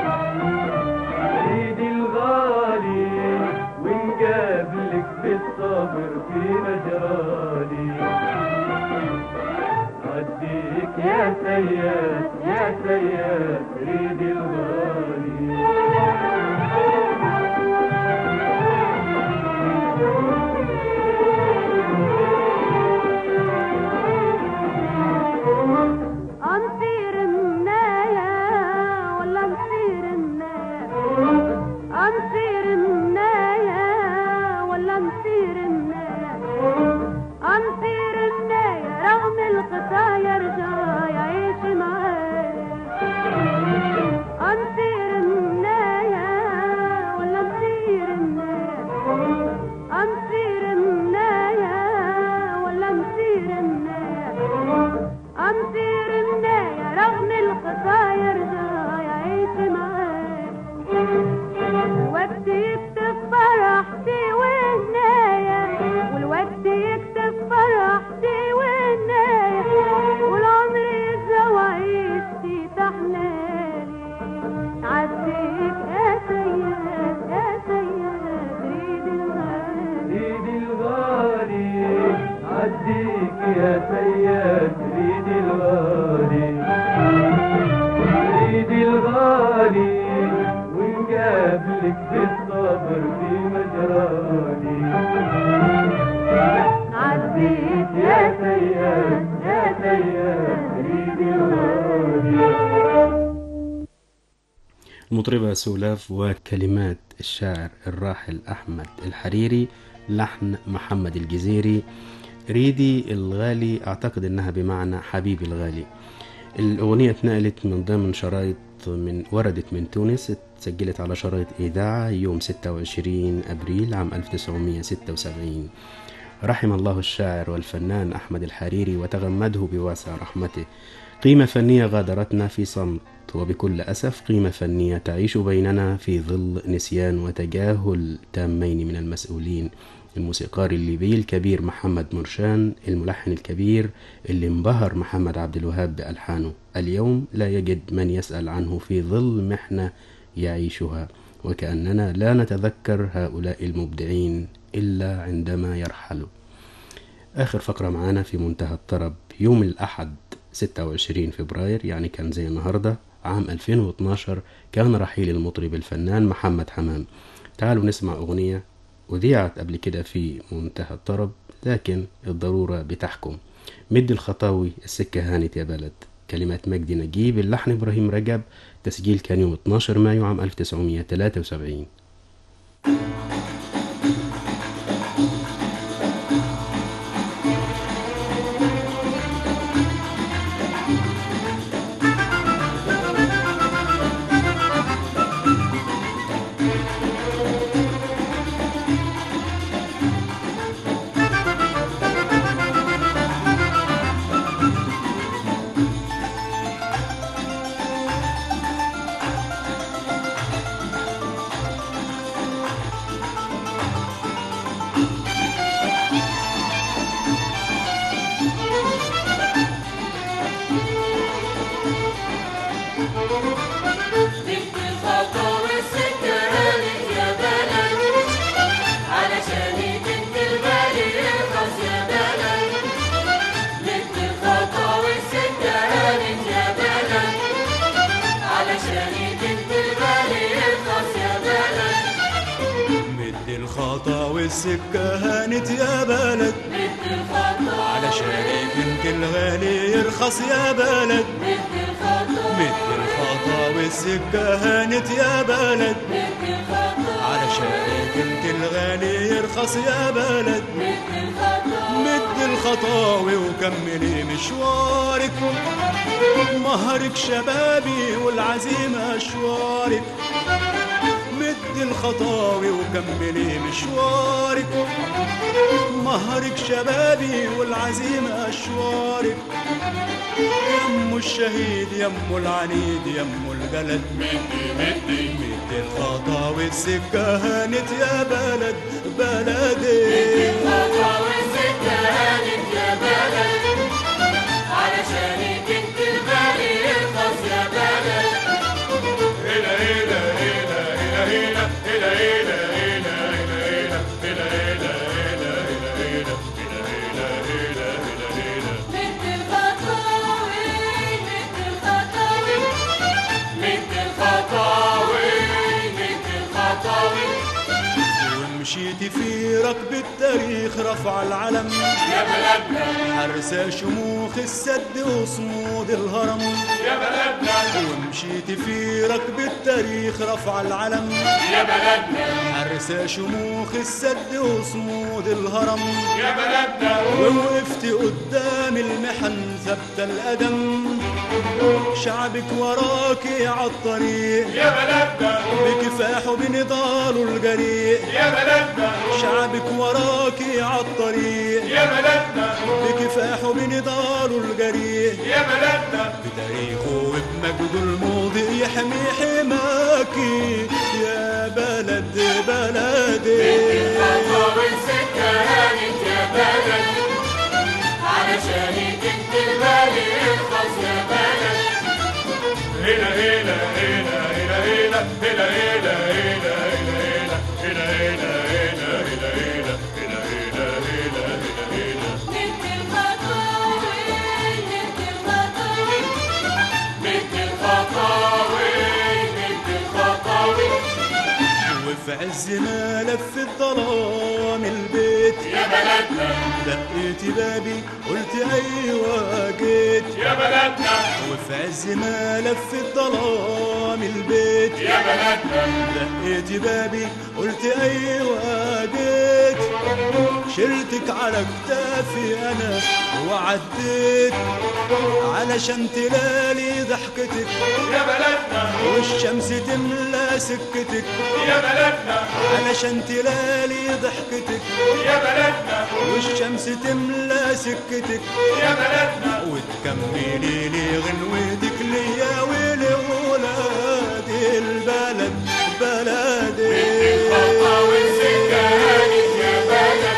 ريد الغالي ونقابلك بالصبر في مجراني عديك يا سياد يا سياد ريد الغالي أمطير منايا ولا أمطير منايا أمطير منايا ولا أمطير منايا أمطير منايا رغم الخطايا رجع يعيش معايا أمطير منايا ولا أمطير منايا أمطير منايا ولا أمطير منايا أمطير منايا رغم الخطايا رجع يعيش معايا الوقت يكتب فرحتي وهنايا والوقت يكتب فرحتي وهنايا والعمر يرجع وعيشتي تحلالي عديك يا سياد يا سياد ريد الغالي ريد الغالي عديك يا سياد ريد الغالي ريد الغالي ونقابلك بالصبر في مجراني عديك يا سياد يا سياد ريد الغالي المطربة سولاف وكلمات الشاعر الراحل أحمد الحريري لحن محمد الجزيري ريدي الغالي أعتقد أنها بمعنى حبيبي الغالي الأغنية اتنقلت من ضمن شرايط من وردت من تونس اتسجلت على شرايط إذاعة يوم 26 أبريل عام 1976 رحم الله الشاعر والفنان أحمد الحريري وتغمده بواسع رحمته قيمة فنية غادرتنا في صمت وبكل أسف قيمة فنية تعيش بيننا في ظل نسيان وتجاهل تامين من المسؤولين الموسيقار الليبي الكبير محمد مرشان الملحن الكبير اللي انبهر محمد عبد الوهاب بألحانه اليوم لا يجد من يسأل عنه في ظل محنة يعيشها وكأننا لا نتذكر هؤلاء المبدعين إلا عندما يرحلوا آخر فقرة معانا في منتهى الطرب يوم الأحد 26 فبراير يعني كان زي النهاردة عام 2012 كان رحيل المطرب الفنان محمد حمام تعالوا نسمع أغنية أذيعت قبل كده في منتهى الطرب لكن الضرورة بتحكم مد الخطاوي السكة هانت يا بلد كلمات مجدي نجيب اللحن إبراهيم رجب تسجيل كان يوم 12 مايو عام 1973 Thank بنت الخطا والسكة هانت يا بلد علشان بنت الغالي يرخص يا بلد بنت الخطا والسكة هانت يا بلد علشان بنت الغالي يرخص يا بلد مد الخطا والسكة هانت يا بلد بنت الخطا علشان بنت الغالي يرخص يا بلد بنت الخطا مد الخطا والسكة هانت يا بلد بنت الخطا علشان بنت الغالي يرخص يا بلد بنت الخطا مد الخطاوي وكملي مشوارك مهرك شبابي والعزيمة أشوارك مد الخطاوي وكملي مشوارك مهرك شبابي والعزيمة أشوارك يم الشهيد يم العنيد يم البلد مدي مدي مد الخطاوي السكة هانت يا بلد بلدي الخطا والسكة هانت يا بلد علشان بنت الغالي يرخص يا بلد هلا هلا هلا هلا هلا هلا هلا هلا هلا هلا هلا هلا هلا هلا هلا هلا هلا هلا بنت الخطاوي بنت الخطاوي بنت الخطاوي بنت الخطاوي ومشيتي في ركب التاريخ رفع العلم يا بلدنا حرسة شموخ السد وصمود الهرم يا بلدنا ومشيتي في ركب التاريخ رفع العلم يا بلدنا حرسة شموخ السد وصمود الهرم يا بلدنا ووقفت قدام المحن ثبت القدم شعبك وراكي عالطريق يا بلدنا بكفاحه بنضاله الجريء يا بلدنا شعبك وراكي عالطريق يا بلدنا بكفاحه بنضاله الجريء يا بلدنا بتاريخه وبمجده الماضي يحمي حماكي يا بلد بلدي الخطا والسكة هانت يا بلد علشان بنت الغالي يرخص يا بلد هلا هلا هلا هلا هلا هلا هلا هلا هلا هلا هلا هلا هلا هلا هلا هلا هلا هلا بنت الخطاوي بنت الخطاوي بنت الخطاوي بنت الخطاوي وفي عز ما لف الظلام البيت يا بلدنا دقيت بابي قلت ايوه جيت يا بلدنا وفي عز ما لف الظلام البيت يا بلدنا دقيت بابي قلت ايوه جيت شلتك على كتافي انا وعديت علشان تلالي ضحكتك يا بلدنا والشمس تملى سكتك يا بلدنا علشان تلالي ضحكتك يا بلدنا والشمس تملى سكتك يا بلدنا وتكملي لي غنوتك ليا ولولادي البلد بلدي الخطا والسكة هانت يا بلد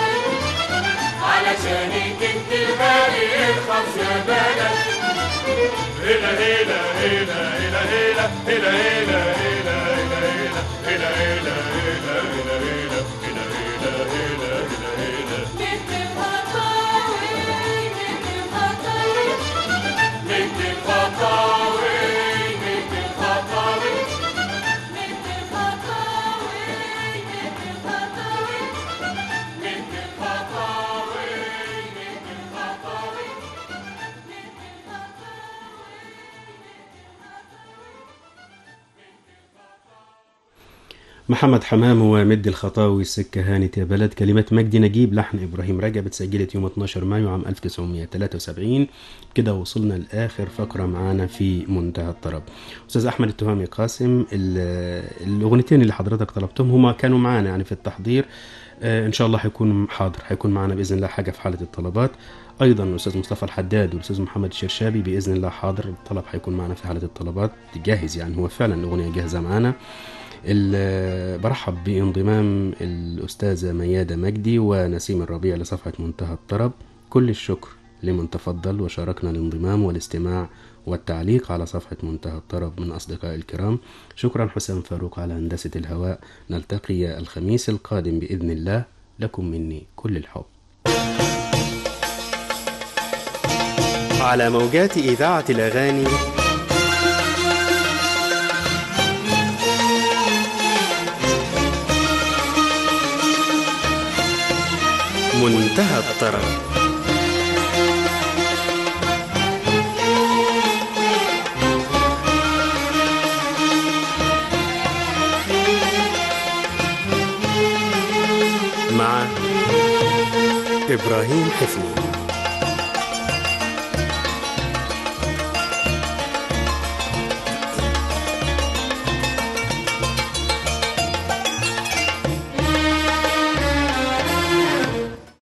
علشان بنت الغالي يرخص يا بلد هلا هلا هلا هلا هلا هلا هلا هلا هلا هلا هلا هلا هلا هلا هلا هلا هلا هلا بنت الخطاوي بنت الخطاوي بنت الخطاوي بنت الخطاوي بنت الخطاوي بنت الخطاوي بنت الخطاوي بنت الخطاوي محمد حمام ومد الخطاوي السكة هانت يا بلد كلمة مجدي نجيب لحن إبراهيم رجب اتسجلت يوم 12 مايو عام 1973 كده وصلنا لآخر فقرة معانا في منتهى الطرب أستاذ أحمد التهامي قاسم ال- الأغنيتين اللي حضرتك طلبتهم هما كانوا معانا يعني في التحضير آه، إن شاء الله هيكون حاضر هيكون معانا بإذن الله حاجة في حالة الطلبات أيضا الأستاذ مصطفى الحداد والأستاذ محمد الشرشابي بإذن الله حاضر الطلب هيكون معانا في حالة الطلبات جاهز يعني هو فعلا الأغنية جاهزة معانا ال- برحب بانضمام الأستاذة ميادة مجدي ونسيم الربيع لصفحة منتهى الطرب كل الشكر لمن تفضل وشاركنا الانضمام والاستماع والتعليق على صفحة منتهى الطرب من أصدقاء الكرام شكرا حسام فاروق على هندسة الهواء نلتقي الخميس القادم بإذن الله لكم مني كل الحب على موجات إذاعة الأغاني منتهى الطرب مع إبراهيم حفني